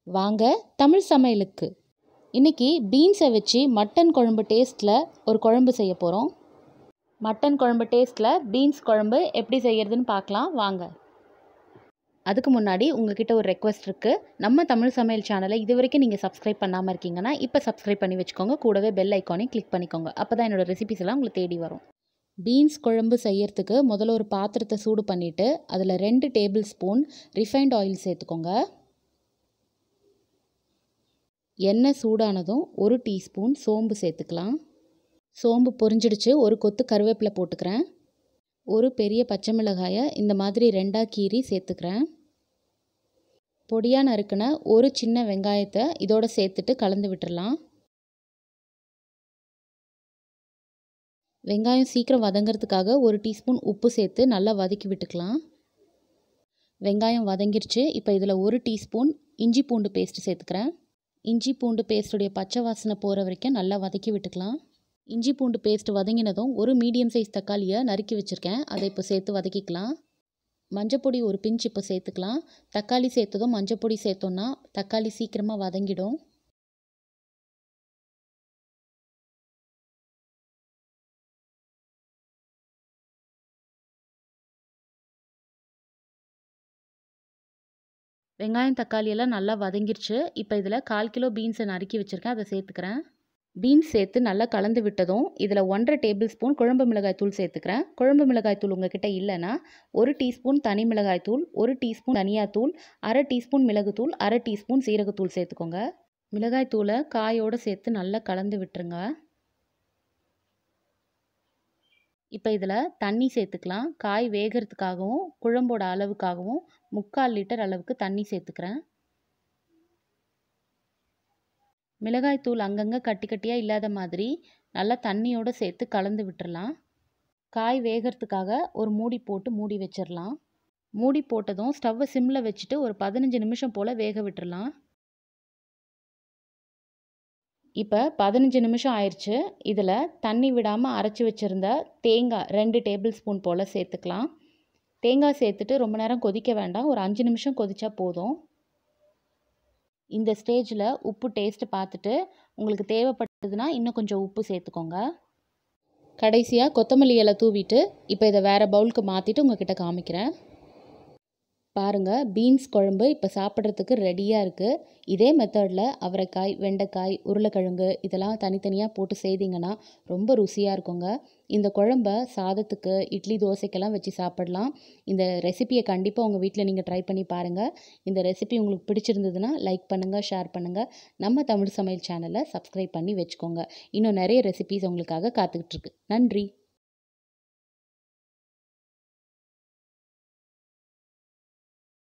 வாங்க தமிழ் சமையலுக்கு இன்றைக்கி பீன்ஸை வச்சு மட்டன் குழம்பு டேஸ்ட்டில் ஒரு குழம்பு செய்ய போகிறோம் மட்டன் குழம்பு டேஸ்ட்டில் பீன்ஸ் குழம்பு எப்படி செய்கிறதுன்னு பார்க்கலாம் வாங்க அதுக்கு முன்னாடி உங்ககிட்ட ஒரு ரெக்வஸ்ட் இருக்குது நம்ம தமிழ் சமையல் சேனலை இது வரைக்கும் நீங்கள் சப்ஸ்கிரைப் பண்ணாமல் இருக்கீங்கன்னா இப்போ சப்ஸ்கிரைப் பண்ணி வச்சுக்கோங்க கூடவே பெல் ஐக்கானையும் கிளிக் பண்ணிக்கோங்க அப்போ தான் என்னோடய ரெசிபிஸ் எல்லாம் உங்களுக்கு தேடி வரும் பீன்ஸ் குழம்பு செய்யறதுக்கு முதல்ல ஒரு பாத்திரத்தை சூடு பண்ணிவிட்டு அதில் ரெண்டு டேபிள் ஸ்பூன் ரிஃபைண்ட் ஆயில் சேர்த்துக்கோங்க எண்ணெய் சூடானதும் ஒரு டீஸ்பூன் சோம்பு சேர்த்துக்கலாம் சோம்பு பொரிஞ்சிடுச்சு ஒரு கொத்து கருவேப்பிலை போட்டுக்கிறேன் ஒரு பெரிய பச்சை மிளகாயை இந்த மாதிரி ரெண்டாக கீறி சேர்த்துக்கிறேன் பொடியாக நறுக்கின ஒரு சின்ன வெங்காயத்தை இதோட சேர்த்துட்டு கலந்து விட்டுறலாம் வெங்காயம் சீக்கிரம் வதங்கிறதுக்காக ஒரு டீஸ்பூன் உப்பு சேர்த்து நல்லா வதக்கி விட்டுக்கலாம் வெங்காயம் வதங்கிருச்சு இப்போ இதில் ஒரு டீஸ்பூன் இஞ்சி பூண்டு பேஸ்ட்டு சேர்த்துக்கிறேன் இஞ்சி பூண்டு பேஸ்ட்டுடைய பச்சை வாசனை போகிற வரைக்கும் நல்லா வதக்கி விட்டுக்கலாம் இஞ்சி பூண்டு பேஸ்ட் வதங்கினதும் ஒரு மீடியம் சைஸ் தக்காளியை நறுக்கி வச்சுருக்கேன் அதை இப்போ சேர்த்து வதக்கிக்கலாம் மஞ்சப்பொடி ஒரு பிஞ்ச் இப்போ சேர்த்துக்கலாம் தக்காளி சேர்த்ததும் மஞ்சப்பொடி சேர்த்தோன்னா தக்காளி சீக்கிரமாக வதங்கிடும் வெங்காயம் தக்காளி எல்லாம் நல்லா வதங்கிருச்சு இப்போ இதில் கால் கிலோ பீன்ஸை நறுக்கி வச்சுருக்கேன் அதை சேர்த்துக்கிறேன் பீன்ஸ் சேர்த்து நல்லா கலந்து விட்டதும் இதில் ஒன்றரை டேபிள் ஸ்பூன் குழம்பு மிளகாய் தூள் சேர்த்துக்கிறேன் குழம்பு மிளகாய் தூள் உங்ககிட்ட இல்லைன்னா ஒரு டீஸ்பூன் தனி மிளகாய் தூள் ஒரு டீஸ்பூன் தனியாத்தூள் அரை டீஸ்பூன் மிளகுத்தூள் அரை டீஸ்பூன் சீரகத்தூள் சேர்த்துக்கோங்க மிளகாய் தூளை காயோடு சேர்த்து நல்லா கலந்து விட்டுருங்க இப்போ இதில் தண்ணி சேர்த்துக்கலாம் காய் வேகிறதுக்காகவும் குழம்போட அளவுக்காகவும் முக்கால் லிட்டர் அளவுக்கு தண்ணி சேர்த்துக்கிறேன் மிளகாய் தூள் அங்கங்கே கட்டி கட்டியாக இல்லாத மாதிரி நல்லா தண்ணியோடு சேர்த்து கலந்து விட்டுறலாம் காய் வேகிறதுக்காக ஒரு மூடி போட்டு மூடி வச்சிடலாம் மூடி போட்டதும் ஸ்டவ்வை சிம்மில் வச்சுட்டு ஒரு பதினஞ்சு நிமிஷம் போல் வேக விட்டுறலாம் இப்போ பதினஞ்சு நிமிஷம் ஆயிடுச்சு இதில் தண்ணி விடாமல் அரைச்சி வச்சுருந்த தேங்காய் ரெண்டு டேபிள் ஸ்பூன் போல் சேர்த்துக்கலாம் தேங்காய் சேர்த்துட்டு ரொம்ப நேரம் கொதிக்க வேண்டாம் ஒரு அஞ்சு நிமிஷம் கொதிச்சா போதும் இந்த ஸ்டேஜில் உப்பு டேஸ்ட்டு பார்த்துட்டு உங்களுக்கு தேவைப்பட்டதுன்னா இன்னும் கொஞ்சம் உப்பு சேர்த்துக்கோங்க கடைசியாக கொத்தமல்லி இலை தூவிட்டு இப்போ இதை வேறு பவுலுக்கு மாற்றிட்டு உங்ககிட்ட காமிக்கிறேன் பாருங்கள் பீன்ஸ் குழம்பு இப்போ சாப்பிட்றதுக்கு ரெடியாக இருக்குது இதே மெத்தடில் அவரைக்காய் வெண்டைக்காய் உருளைக்கிழங்கு இதெல்லாம் தனித்தனியாக போட்டு செய்திங்கன்னா ரொம்ப ருசியாக இருக்குங்க இந்த குழம்ப சாதத்துக்கு இட்லி தோசைக்கெல்லாம் வச்சு சாப்பிடலாம் இந்த ரெசிப்பியை கண்டிப்பாக உங்கள் வீட்டில் நீங்கள் ட்ரை பண்ணி பாருங்கள் இந்த ரெசிபி உங்களுக்கு பிடிச்சிருந்ததுன்னா லைக் பண்ணுங்கள் ஷேர் பண்ணுங்கள் நம்ம தமிழ் சமையல் சேனலை சப்ஸ்கிரைப் பண்ணி வச்சுக்கோங்க இன்னும் நிறைய ரெசிபிஸ் உங்களுக்காக காத்துக்கிட்டு இருக்கு நன்றி